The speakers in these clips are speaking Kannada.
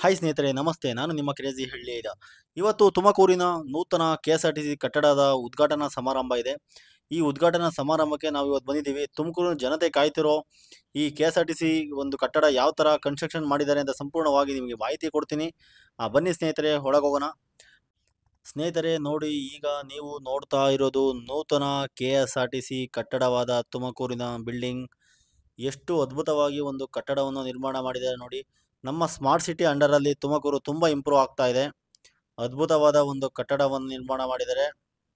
ಹಾಯ್ ಸ್ನೇಹಿತರೆ ನಮಸ್ತೆ ನಾನು ನಿಮ್ಮ ಕ್ರೇಜಿ ಹಳ್ಳಿಯ ಇವತ್ತು ತುಮಕೂರಿನ ನೂತನ K S R T C ಕಟ್ಟಡದ ಉದ್ಘಾಟನಾ ಸಮಾರಂಭ ಇದೆ ಈ ಉದ್ಘಾಟನಾ ಸಮಾರಂಭಕ್ಕೆ ನಾವು ಇವತ್ತು ಬಂದಿದ್ದೀವಿ ತುಮಕೂರಿನ ಜನತೆ ಕಾಯ್ತಿರೋ ಈ K S R T C ಒಂದು ಕಟ್ಟಡ ಯಾವ ಥರ ಕನ್ಸ್ಟ್ರಕ್ಷನ್ ಮಾಡಿದ್ದಾರೆ ಅಂತ ಸಂಪೂರ್ಣವಾಗಿ ನಿಮಗೆ ಮಾಹಿತಿ ಕೊಡ್ತೀನಿ ಆ, ಬನ್ನಿ ಸ್ನೇಹಿತರೆ ಒಳಗೋಗೋಣ ಸ್ನೇಹಿತರೆ ನೋಡಿ ಈಗ ನೀವು ನೋಡ್ತಾ ಇರೋದು ನೂತನ K S R T C ಕಟ್ಟಡವಾದ ತುಮಕೂರಿನ ಬಿಲ್ಡಿಂಗ್ ಎಷ್ಟು ಅದ್ಭುತವಾಗಿ ಒಂದು ಕಟ್ಟಡವನ್ನು ನಿರ್ಮಾಣ ಮಾಡಿದ್ದಾರೆ ನೋಡಿ ನಮ್ಮ ಸ್ಮಾರ್ಟ್ ಸಿಟಿ ಅಂಡರಲ್ಲಿ ತುಮಕೂರು ತುಂಬ ಇಂಪ್ರೂವ್ ಆಗ್ತಾ ಇದೆ ಅದ್ಭುತವಾದ ಒಂದು ಕಟ್ಟಡವನ್ನು ನಿರ್ಮಾಣ ಮಾಡಿದ್ದಾರೆ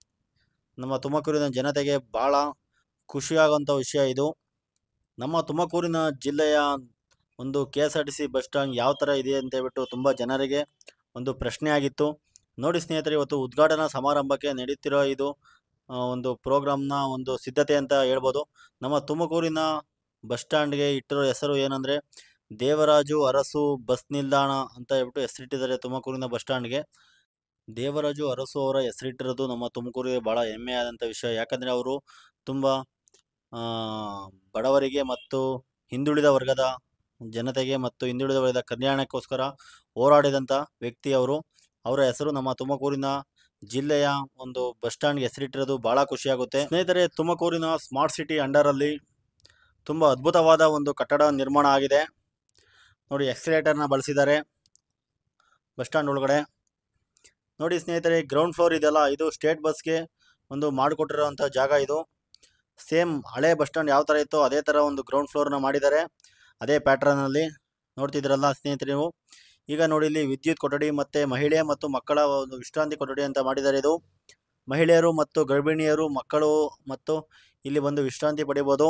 ನಮ್ಮ ತುಮಕೂರಿನ ಜನತೆಗೆ ಭಾಳ ಖುಷಿಯಾಗುವಂಥ ವಿಷಯ ಇದು ನಮ್ಮ ತುಮಕೂರಿನ ಜಿಲ್ಲೆಯ ಒಂದು K S R T C bus stand ಯಾವ ಥರ ಇದೆ ಅಂತ ಹೇಳ್ಬಿಟ್ಟು ತುಂಬ ಜನರಿಗೆ ಒಂದು ಪ್ರಶ್ನೆ ಆಗಿತ್ತು ನೋಡಿ ಸ್ನೇಹಿತರೆ ಇವತ್ತು ಉದ್ಘಾಟನಾ ಸಮಾರಂಭಕ್ಕೆ ನಡೀತಿರೋ ಇದು ಆ, ಒಂದು ಪ್ರೋಗ್ರಾಮ್ನ ಒಂದು ಸಿದ್ಧತೆ ಅಂತ ಹೇಳ್ಬೋದು ನಮ್ಮ ತುಮಕೂರಿನ ಬಸ್ ಸ್ಟ್ಯಾಂಡ್ಗೆ ಇಟ್ಟಿರೋ ಹೆಸರು ಏನಂದರೆ ದೇವರಾಜು ಅರಸು ಬಸ್ ನಿಲ್ದಾಣ ಅಂತ ಹೇಳ್ಬಿಟ್ಟು ಹೆಸರಿಟ್ಟಿದ್ದಾರೆ ತುಮಕೂರಿನ ಬಸ್ ಸ್ಟ್ಯಾಂಡ್ಗೆ ದೇವರಾಜು ಅರಸು ಅವರ ಹೆಸರಿಟ್ಟಿರೋದು ನಮ್ಮ ತುಮಕೂರಿಗೆ ಭಾಳ ಹೆಮ್ಮೆಯಾದಂಥ ವಿಷಯ ಯಾಕಂದರೆ ಅವರು ತುಂಬ ಆ, ಬಡವರಿಗೆ ಮತ್ತು ಹಿಂದುಳಿದ ವರ್ಗದ ಜನತೆಗೆ ಮತ್ತು ಹಿಂದುಳಿದ ವರ್ಗದ ಕಲ್ಯಾಣಕ್ಕೋಸ್ಕರ ಹೋರಾಡಿದಂಥ ವ್ಯಕ್ತಿ ಅವರು ಅವರ ಹೆಸರು ನಮ್ಮ ತುಮಕೂರಿನ ಜಿಲ್ಲೆಯ ಒಂದು ಬಸ್ ಸ್ಟ್ಯಾಂಡ್ಗೆ ಹೆಸರಿಟ್ಟಿರೋದು ಭಾಳ ಖುಷಿಯಾಗುತ್ತೆ ಸ್ನೇಹಿತರೆ ತುಮಕೂರಿನ ಸ್ಮಾರ್ಟ್ ಸಿಟಿ ಅಂಡರಲ್ಲಿ ತುಂಬ ಅದ್ಭುತವಾದ ಒಂದು ಕಟ್ಟಡ ನಿರ್ಮಾಣ ಆಗಿದೆ ನೋಡಿ ಎಕ್ಸಿಲೇಟರ್ನ ಬಳಸಿದ್ದಾರೆ ಬಸ್ ಸ್ಟ್ಯಾಂಡ್ ಒಳಗಡೆ ನೋಡಿ ಸ್ನೇಹಿತರೆ ಗ್ರೌಂಡ್ ಫ್ಲೋರ್ ಇದೆಯಲ್ಲ ಇದು ಸ್ಟೇಟ್ ಬಸ್ಗೆ ಒಂದು ಮಾಡಿಕೊಟ್ಟಿರೋಂಥ ಜಾಗ ಇದು ಸೇಮ್ ಹಳೆ ಬಸ್ ಸ್ಟ್ಯಾಂಡ್ ಯಾವ ಥರ ಇತ್ತೋ ಅದೇ ಥರ ಒಂದು ಗ್ರೌಂಡ್ ಫ್ಲೋರ್ನ ಮಾಡಿದ್ದಾರೆ ಅದೇ ಪ್ಯಾಟ್ರನಲ್ಲಿ ನೋಡ್ತಿದ್ದೀರಲ್ಲ ಸ್ನೇಹಿತರೆ ನೀವು ಈಗ ನೋಡಿ ಇಲ್ಲಿ ವಿದ್ಯುತ್ ಕೊಠಡಿ ಮತ್ತು ಮಹಿಳೆ ಮತ್ತು ಮಕ್ಕಳ ಒಂದು ವಿಶ್ರಾಂತಿ ಕೊಠಡಿ ಅಂತ ಮಾಡಿದ್ದಾರೆ ಇದು ಮಹಿಳೆಯರು ಮತ್ತು ಗರ್ಭಿಣಿಯರು ಮಕ್ಕಳು ಮತ್ತು ಇಲ್ಲಿ ಬಂದು ವಿಶ್ರಾಂತಿ ಪಡಿಬೋದು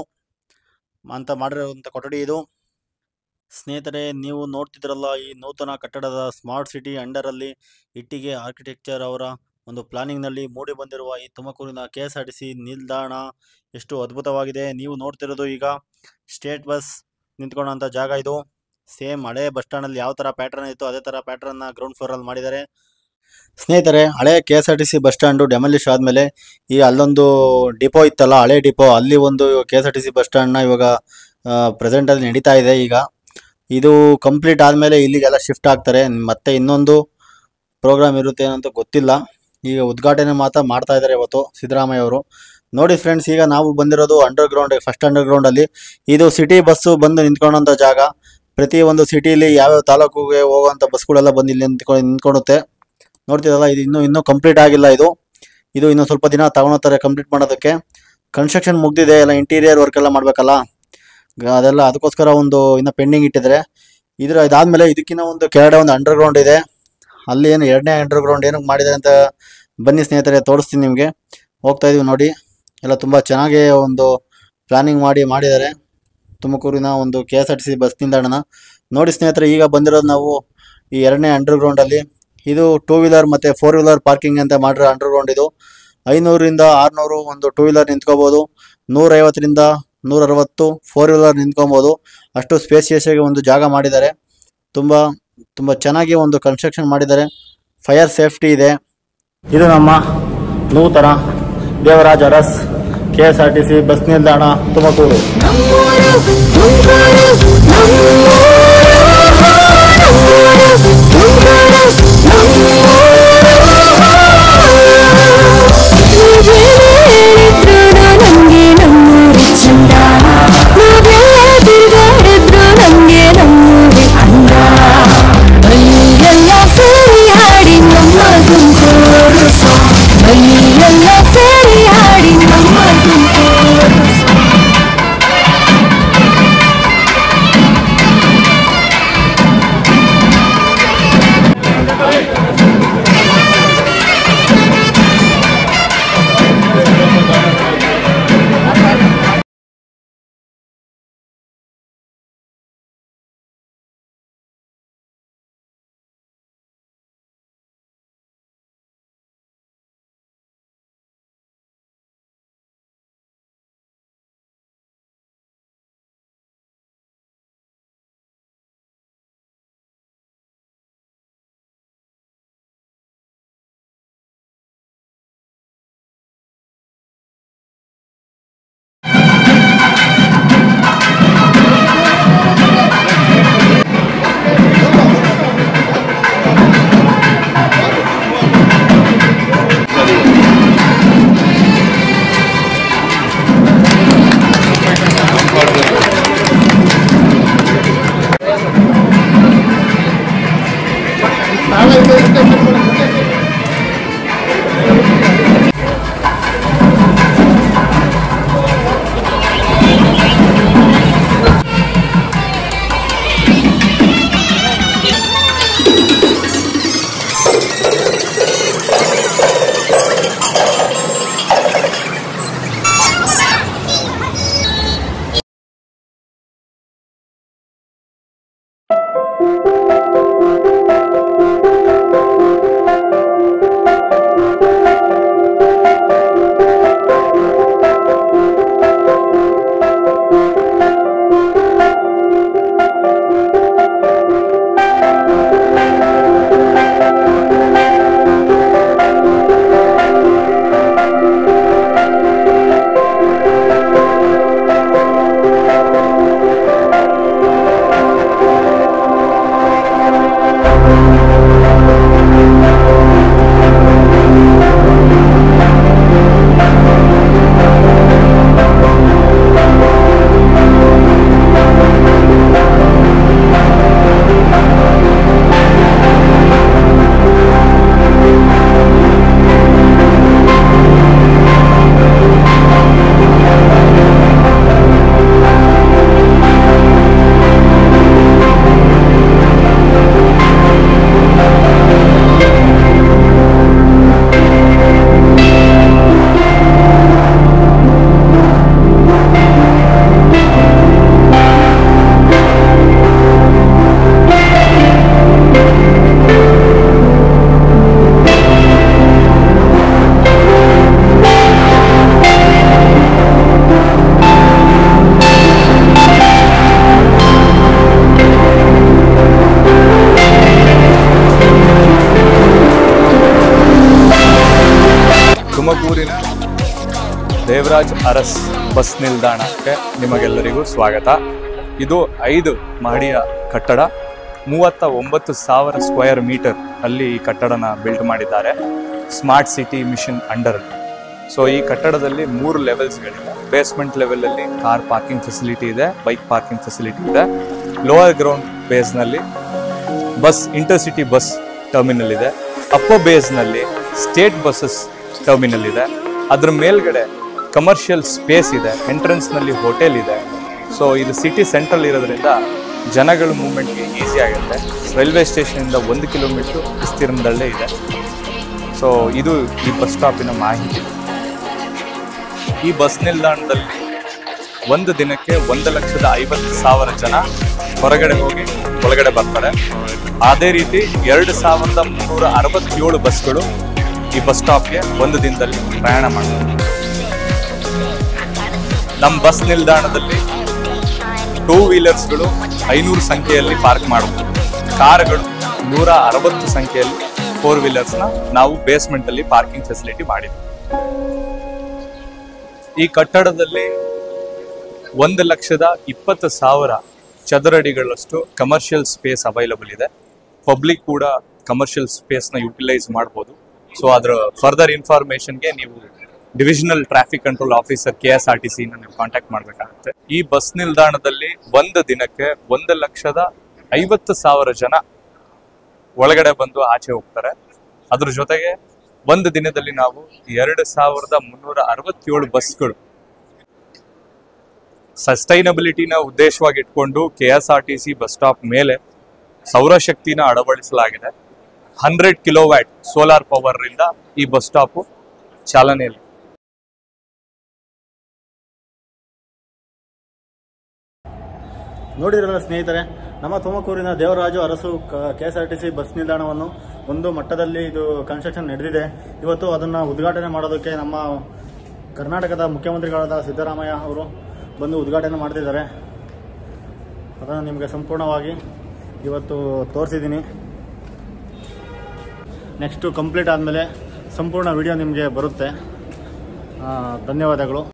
ಅಂತ ಮಾಡಿರುವಂಥ ಕೊಠಡಿ ಇದು ಸ್ನೇಹಿತರೆ ನೀವು ನೋಡ್ತಿದ್ರಲ್ಲ ಈ ನೂತನ ಕಟ್ಟಡದ ಸ್ಮಾರ್ಟ್ ಸಿಟಿ ಅಂಡರಲ್ಲಿ ಇಟ್ಟಿಗೆ ಆರ್ಕಿಟೆಕ್ಚರ್ ಅವರ ಒಂದು ಪ್ಲಾನಿಂಗ್ನಲ್ಲಿ ಮೂಡಿ ಬಂದಿರುವ ಈ ತುಮಕೂರಿನ K S R T C ನಿಲ್ದಾಣ ಎಷ್ಟು ಅದ್ಭುತವಾಗಿದೆ ನೀವು ನೋಡ್ತಿರೋದು ಈಗ ಸ್ಟೇಟ್ ಬಸ್ ನಿಂತ್ಕೊಳ್ಳೋಂಥ ಜಾಗ ಇದು ಸೇಮ್ ಹಳೆ ಬಸ್ ಸ್ಟ್ಯಾಂಡಲ್ಲಿ ಯಾವ ಥರ ಪ್ಯಾಟ್ರನ್ ಇತ್ತು ಅದೇ ಥರ ಪ್ಯಾಟ್ರನ್ನ ಗ್ರೌಂಡ್ ಫ್ಲೋರಲ್ಲಿ ಮಾಡಿದ್ದಾರೆ ಸ್ನೇಹಿತರೆ ಹಳೆ K S R T C bus stand demolish ಆದಮೇಲೆ ಈಗ ಅಲ್ಲೊಂದು ಡಿಪೋ ಇತ್ತಲ್ಲ ಹಳೆ ಡಿಪೋ ಅಲ್ಲಿ ಒಂದು K S R T C bus ಸ್ಟ್ಯಾಂಡ್ನ ಇವಾಗ ಪ್ರೆಸೆಂಟಲ್ಲಿ ನಡೀತಾ ಇದೆ ಈಗ ಇದು ಕಂಪ್ಲೀಟ್ ಆದಮೇಲೆ ಇಲ್ಲಿಗೆಲ್ಲ ಶಿಫ್ಟ್ ಆಗ್ತಾರೆ ಮತ್ತೆ ಇನ್ನೊಂದು ಪ್ರೋಗ್ರಾಮ್ ಇರುತ್ತೆ ಅಂತ ಗೊತ್ತಿಲ್ಲ ಈಗ ಉದ್ಘಾಟನೆ ಮಾತ್ರ ಮಾಡ್ತಾ ಇದ್ದಾರೆ ಇವತ್ತು ಸಿದ್ದರಾಮಯ್ಯ ಅವರು ನೋಡಿ ಫ್ರೆಂಡ್ಸ್ ಈಗ ನಾವು ಬಂದಿರೋದು ಅಂಡರ್ ಗ್ರೌಂಡ್ ಫಸ್ಟ್ ಅಂಡರ್ ಗ್ರೌಂಡಲ್ಲಿ ಇದು ಸಿಟಿ ಬಸ್ಸು ಬಂದು ನಿಂತ್ಕೊಳ್ಳೋಂಥ ಜಾಗ ಪ್ರತಿ ಒಂದು ಸಿಟಿಲಿ ಯಾವ್ಯಾವ ತಾಲೂಕಿಗೆ ಹೋಗುವಂಥ ಬಸ್ಗಳೆಲ್ಲ ಬಂದು ಇಲ್ಲಿ ನಿಂತ್ಕೊಂಡು ನಿಂತ್ಕೊಳ್ಳುತ್ತೆ ನೋಡ್ತಿರಲ್ಲ ಇದು ಇನ್ನೂ ಇನ್ನೂ ಕಂಪ್ಲೀಟ್ ಆಗಿಲ್ಲ ಇದು ಇದು ಇನ್ನೂ ಸ್ವಲ್ಪ ದಿನ ತಗೊಳತ್ತಾರೆ ಕಂಪ್ಲೀಟ್ ಮಾಡೋದಕ್ಕೆ ಕನ್ಸ್ಟ್ರಕ್ಷನ್ ಮುಗ್ದಿದೆ ಎಲ್ಲ ಇಂಟೀರಿಯರ್ ವರ್ಕ್ ಎಲ್ಲ ಮಾಡಬೇಕಲ್ಲ ಅದೆಲ್ಲ ಅದಕ್ಕೋಸ್ಕರ ಒಂದು ಇನ್ನು ಪೆಂಡಿಂಗ್ ಇಟ್ಟಿದ್ದಾರೆ ಇದ್ರ ಇದಾದ್ಮೇಲೆ ಇದಕ್ಕಿಂತ ಒಂದು ಕೆಳಗಡೆ ಒಂದು ಅಂಡರ್ ಗ್ರೌಂಡ್ ಇದೆ ಅಲ್ಲಿ ಏನು ಎರಡನೇ ಅಂಡರ್ ಗ್ರೌಂಡ್ ಏನಕ್ಕೆ ಮಾಡಿದ್ದಾರೆ ಅಂತ ಬನ್ನಿ ಸ್ನೇಹಿತರೆ ತೋರಿಸ್ತೀನಿ ನಿಮಗೆ ಹೋಗ್ತಾ ಇದೀವಿ ನೋಡಿ ಎಲ್ಲ ತುಂಬ ಚೆನ್ನಾಗಿ ಒಂದು ಪ್ಲಾನಿಂಗ್ ಮಾಡಿ ಮಾಡಿದ್ದಾರೆ ತುಮಕೂರಿನ ಒಂದು K S R T C bus ನಿಲ್ದಾಣನ ನೋಡಿ ಸ್ನೇಹಿತರೆ ಈಗ ಬಂದಿರೋದು ನಾವು ಈ ಎರಡನೇ ಅಂಡರ್ ಗ್ರೌಂಡಲ್ಲಿ ಇದು ಟೂ ವೀಲರ್ ಮತ್ತು ಫೋರ್ ವೀಲರ್ ಪಾರ್ಕಿಂಗ್ ಅಂತ ಮಾಡಿರೋ ಅಂಡರ್ ಗ್ರೌಂಡ್ ಇದು ಐನೂರಿಂದ ಆರುನೂರು ಒಂದು ಟೂ ವೀಲರ್ ನಿಂತ್ಕೋಬೋದು ನೂರೈವತ್ತರಿಂದ ನೂರ ಅರವತ್ತು ಫೋರ್ ವೀಲರ್ ನಿಂತ್ಕೊಬೋದು ಅಷ್ಟು ಸ್ಪೇಸಿಯಸ್ ಆಗಿ ಒಂದು ಜಾಗ ಮಾಡಿದ್ದಾರೆ ತುಂಬ ತುಂಬ ಚೆನ್ನಾಗಿ ಒಂದು ಕನ್ಸ್ಟ್ರಕ್ಷನ್ ಮಾಡಿದ್ದಾರೆ ಫೈರ್ ಸೇಫ್ಟಿ ಇದೆ ಇದು ನಮ್ಮ ನೂತನ Devaraja Urs K S R T C bus ನಿಲ್ದಾಣ ತುಮಕೂರು ನಮ್ಮೂರು ಮುಂಗಾರು ನಮ್ಮೂರು ಮುಂಗಾರು ನಮ್ಮೂರು ಹೇಳಿದ್ರು ನಮ್ಗೆ ನಮ್ಮೂರು ಚಂದ ನಾವೆಲ್ಲ ತಿರುಗಾಡಿದ್ರು ನಮ್ಗೆ ನಮ್ಮೂರು ಅಂದ ಅಲ್ಲಿಯೆಲ್ಲ ಸೇರಿ ಹಾಡಿ ನಮ್ಮ ಗುಂಪೂರು ಅಲ್ಲಿಯೆಲ್ಲ ಸೇರಿ ಹಾಡಿ ನಮ್ಮ ಗುಂಪೂರು ದೇವರಾಜ್ ಅರಸ್ ಬಸ್ ನಿಲ್ದಾಣಕ್ಕೆ ನಿಮಗೆಲ್ಲರಿಗೂ ಸ್ವಾಗತ ಇದು ಐದು ಮಹಡಿಯ ಕಟ್ಟಡ ಮೂವತ್ತ ಒಂಬತ್ತು ಸಾವಿರ ಸ್ಕ್ವೇರ್ ಮೀಟರ್ ಅಲ್ಲಿ ಈ ಕಟ್ಟಡನ ಬಿಲ್ಡ್ ಮಾಡಿದ್ದಾರೆ smart city mission under so ಈ ಕಟ್ಟಡದಲ್ಲಿ ಮೂರು ಲೆವೆಲ್ಸ್ಗಳಿವೆ ಬೇಸ್ಮೆಂಟ್ ಲೆವೆಲಲ್ಲಿ ಕಾರ್ ಪಾರ್ಕಿಂಗ್ ಫೆಸಿಲಿಟಿ ಇದೆ ಬೈಕ್ ಪಾರ್ಕಿಂಗ್ ಫೆಸಿಲಿಟಿ ಇದೆ ಲೋವರ್ ಗ್ರೌಂಡ್ ಬೇಸ್ನಲ್ಲಿ ಬಸ್ ಇಂಟರ್ಸಿಟಿ ಬಸ್ ಟರ್ಮಿನಲ್ ಇದೆ ಅಪ್ಪರ್ ಬೇಸ್ನಲ್ಲಿ ಸ್ಟೇಟ್ ಬಸ್ಸಸ್ ಟರ್ಮಿನಲ್ ಇದೆ ಅದ್ರ ಮೇಲ್ಗಡೆ ಕಮರ್ಷಿಯಲ್ ಸ್ಪೇಸ್ ಇದೆ ಎಂಟ್ರೆನ್ಸ್ನಲ್ಲಿ ಹೋಟೆಲ್ ಇದೆ ಸೊ ಇದು ಸಿಟಿ ಸೆಂಟ್ರಲ್ ಇರೋದ್ರಿಂದ ಜನಗಳ ಮೂವ್ಮೆಂಟ್ಗೆ ಈಸಿ ಆಗುತ್ತೆ ರೈಲ್ವೆ ಸ್ಟೇಷನಿಂದ ಒಂದು ಕಿಲೋಮೀಟ್ರ್ ವಿಸ್ತೀರ್ಣದಲ್ಲೇ ಇದೆ ಸೊ ಇದು ಈ ಬಸ್ ಸ್ಟಾಪಿನ ಮಾಹಿತಿ ಈ ಬಸ್ ನಿಲ್ದಾಣದಲ್ಲಿ ಒಂದು ದಿನಕ್ಕೆ ಒಂದು ಲಕ್ಷದ ಐವತ್ತು ಸಾವಿರ ಜನ ಹೊರಗಡೆ ಹೋಗಿ ಒಳಗಡೆ ಬರ್ತಾರೆ ಅದೇ ರೀತಿ ಎರಡು ಸಾವಿರದ ಮುನ್ನೂರ ಅರವತ್ತೇಳು ಬಸ್ಗಳು ಈ ಬಸ್ ಸ್ಟಾಪ್ಗೆ ಒಂದು ದಿನದಲ್ಲಿ ಪ್ರಯಾಣ ಮಾಡ್ತಾರೆ ನಮ್ಮ ಬಸ್ ನಿಲ್ದಾಣದಲ್ಲಿ ಟೂ ವೀಲರ್ಸ್ಗಳು ಐನೂರು ಸಂಖ್ಯೆಯಲ್ಲಿ ಪಾರ್ಕ್ ಮಾಡಬಹುದು ಕಾರುಗಳು ನೂರ ಅರವತ್ತು ಸಂಖ್ಯೆಯಲ್ಲಿ ಫೋರ್ ವೀಲರ್ಸ್ನ ನಾವು ಬೇಸ್ಮೆಂಟ್ ಅಲ್ಲಿ ಪಾರ್ಕಿಂಗ್ ಫೆಸಿಲಿಟಿ ಮಾಡಿದ್ವಿ ಈ ಕಟ್ಟಡದಲ್ಲಿ ಒಂದು ಲಕ್ಷದ ಇಪ್ಪತ್ತು ಸಾವಿರ ಚದರಡಿಗಳಷ್ಟು ಕಮರ್ಷಿಯಲ್ ಸ್ಪೇಸ್ ಅವೈಲಬಲ್ ಇದೆ ಪಬ್ಲಿಕ್ ಕೂಡ ಕಮರ್ಷಿಯಲ್ ಸ್ಪೇಸ್ನ ಯುಟಿಲೈಸ್ ಮಾಡ್ಬೋದು ಸೊ ಅದರ ಫರ್ದರ್ ಇನ್ಫಾರ್ಮೇಶನ್ಗೆ ನೀವು divisional traffic control officer K S R T C ನೀವು ಕಾಂಟ್ಯಾಕ್ಟ್ ಮಾಡಬೇಕಾಗುತ್ತೆ ಈ ಬಸ್ ನಿಲ್ದಾಣದಲ್ಲಿ ಒಂದು ದಿನಕ್ಕೆ ಒಂದು ಲಕ್ಷದ ಐವತ್ತು ಸಾವಿರ ಜನ ಒಳಗಡೆ ಬಂದು ಆಚೆ ಹೋಗ್ತಾರೆ ಅದ್ರ ಜೊತೆಗೆ ಒಂದು ದಿನದಲ್ಲಿ ನಾವು ಎರಡು ಸಾವಿರದ ಮುನ್ನೂರ ಅರವತ್ತೇಳು ಬಸ್ಗಳು ಸಸ್ಟೈನಬಿಲಿಟಿನ ಉದ್ದೇಶವಾಗಿ ಇಟ್ಕೊಂಡು K S R T C bus stop ಮೇಲೆ ಸೌರಶಕ್ತಿನ ಅಳವಡಿಸಲಾಗಿದೆ ಹಂಡ್ರೆಡ್ ಕಿಲೋವ್ಯಾಟ್ ಸೋಲಾರ್ ಪವರ್ ಇಂದ ಈ ಬಸ್ ಸ್ಟಾಪ್ ಚಾಲನೆಯಲ್ಲಿ ನೋಡಿದ್ರಲ್ಲ ಸ್ನೇಹಿತರೆ ನಮ್ಮ ತುಮಕೂರಿನ Devaraju Arasu K S R T C bus ನಿಲ್ದಾಣವನ್ನು ಒಂದು ಮಟ್ಟದಲ್ಲಿ ಇದು ಕನ್ಸ್ಟ್ರಕ್ಷನ್ ನಡೆದಿದೆ ಇವತ್ತು ಅದನ್ನು ಉದ್ಘಾಟನೆ ಮಾಡೋದಕ್ಕೆ ನಮ್ಮ ಕರ್ನಾಟಕದ ಮುಖ್ಯಮಂತ್ರಿಗಳಾದ ಸಿದ್ದರಾಮಯ್ಯ ಅವರು ಬಂದು ಉದ್ಘಾಟನೆ ಮಾಡ್ತಿದ್ದಾರೆ ಅದನ್ನು ನಿಮಗೆ ಸಂಪೂರ್ಣವಾಗಿ ಇವತ್ತು ತೋರಿಸಿದ್ದೀನಿ ನೆಕ್ಸ್ಟು ಕಂಪ್ಲೀಟ್ ಆದಮೇಲೆ ಸಂಪೂರ್ಣ ವಿಡಿಯೋ ನಿಮಗೆ ಬರುತ್ತೆ ಆ, ಧನ್ಯವಾದಗಳು